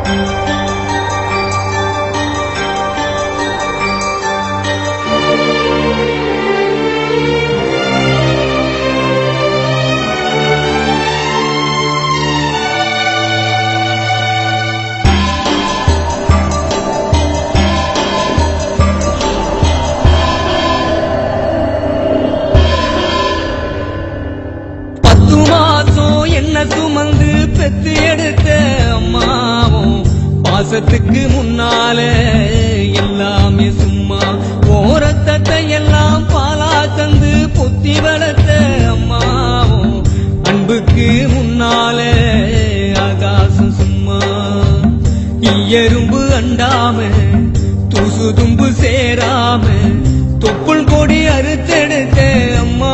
பத்து மாசம் என்ன சுமந்து பெத்து எடுத்த அம்மாவும் பாசத்துக்கு முன்னால எல்லாமே சும்மா ஓரத்தத்தை எல்லாம் பாலா தந்து பொத்தி வளர்த்த அம்மாவும் அன்புக்கு முன்னால ஆகாசம் சும்மா எறும்பு அண்டாம தூசு தும்பு சேராம தொப்புள் கொடி அறுத்தெடுத்த அம்மா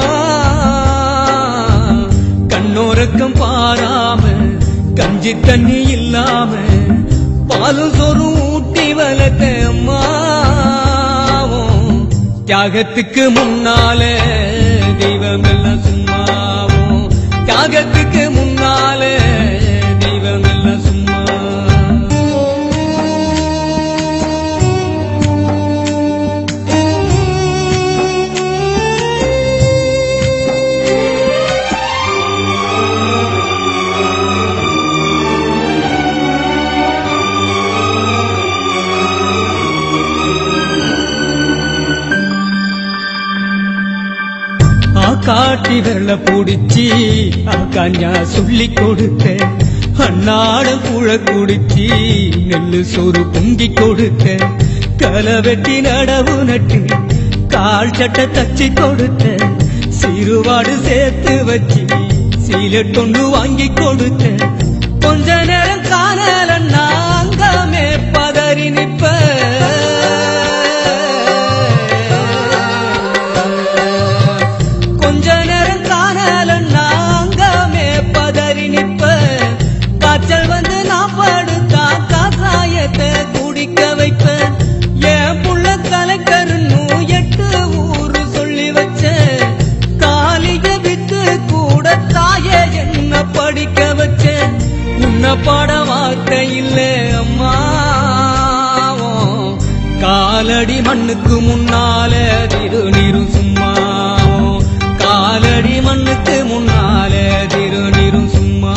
கண்ணோரக்கம் பாராம கஞ்சி தண்ணி இல்லாம பாலும் சோறும் ஊட்டி வளர்த்த அம்மாவும் தியாகத்துக்கு முன்னால தெய்வம் எல்லாம் சும்மாவும் தியாகத்துக்கு முன்னால தெய்வம் எல்லாம் சும்மா ஆ காட்டி விரல புடிச்சி காஞ்சா சொல்லி கொடுத்த அன்னாட புழ குடிச்சி நெல்லு சோறு பொங்கி கொடுத்த களை வெட்டி நடவு நட்டு கால் சட்டை தச்சு கொடுத்த சிறுவாடு சேர்த்து வச்சு சீலட்டொண்டு வாங்கி கொடுத்த கொஞ்ச நேரம் காணல நாங்கமே பதறி நிப்ப கொஞ்ச நேரம் காணல நாங்கமே பதறி நிப்ப காய்ச்சல் வந்து நான் படுத்தா காசாயத்தை குடிக்க வைப்பேன் என் புள்ள கலக்கருன்னு எட்டு ஊரு சொல்லி வச்ச காலிக வித்து கூட தாயே என்ன படிக்க வச்ச உன்ன பாட வார்த்தை இல்லை அம்மா காலடி மண்ணுக்கு முன்னால திருநீரும் சும்மா காலடி மண்ணுக்கு முன்னால திருநீரும் சும்மா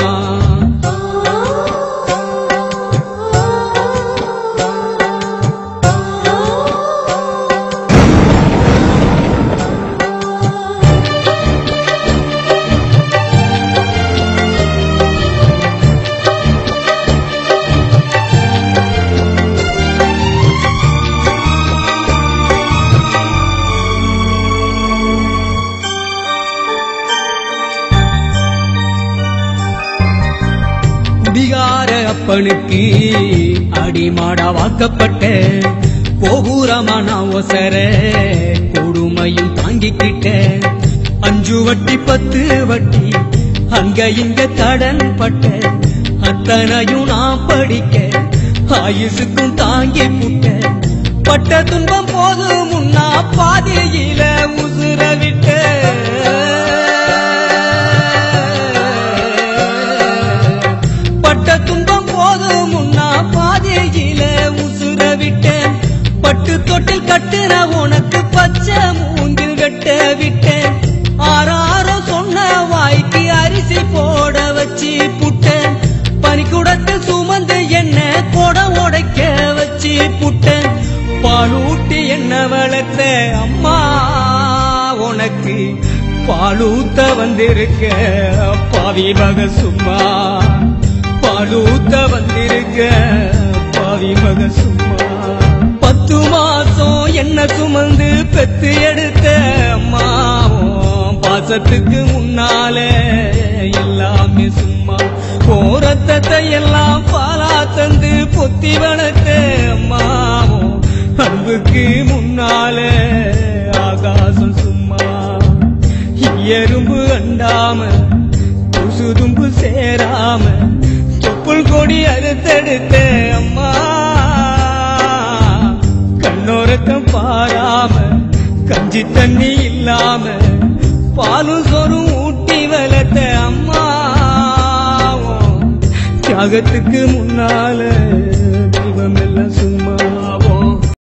குடிகார அப்பனுக்கு அடிமாடா வாக்கப்பட்ட கோபுரமான ஒசர கொடுமையும் தாங்கிக்கிட்ட அஞ்சு வட்டி பத்து வட்டி அங்க இங்க கடன் பட்ட அத்தனையும் நான் படிக்க ஆயுசுக்கும் தாங்கி புட்ட பட்ட துன்பம் போது முன்னா பாதியில உசுர விட்ட பட்ட துன்பம் போதும் முன்னா பாதையில உசுர விட்டேன் பட்டு தொட்டில் கட்டுற உனக்கு பச்சை மூங்கில் வெட்ட விட்டேன் ஆறாரோ சொன்ன வாய்க்கு அரிசி போட வச்சு புட்டேன் பனிக்குடத்தில் சுமந்து என்ன கொட உடைக்க வச்சு புட்டேன் பாலூட்டி என்ன வளர்த்த அம்மா உனக்கு பாலூத்த வந்திருக்க பாவி மக சும்மா பாலூத்த வந்திருக்க பாவி மக சும்மா பத்து மாசம் என்ன சுமந்து பெத்து எடுத்த அம்மாவும் பாசத்துக்கு முன்னால எல்லாமே சும்மா போரத்தத்தை எல்லாம் பாலா தந்து பொத்தி வளர்த்த அம்மாவும் அன்புக்கு முன்னால ஆகாசம் சும்மா எறும்பு அண்டாம கொசு தும்பு சேராம தொப்புள் கொடி அறுத்தெடுத்த அம்மா கண்ணோரக்கம் பாராம கஞ்சி தண்ணி இல்லாம பாலும் சோறும் ஊட்டி வளர்த்த அம்மா தியாகத்துக்கு முன்னால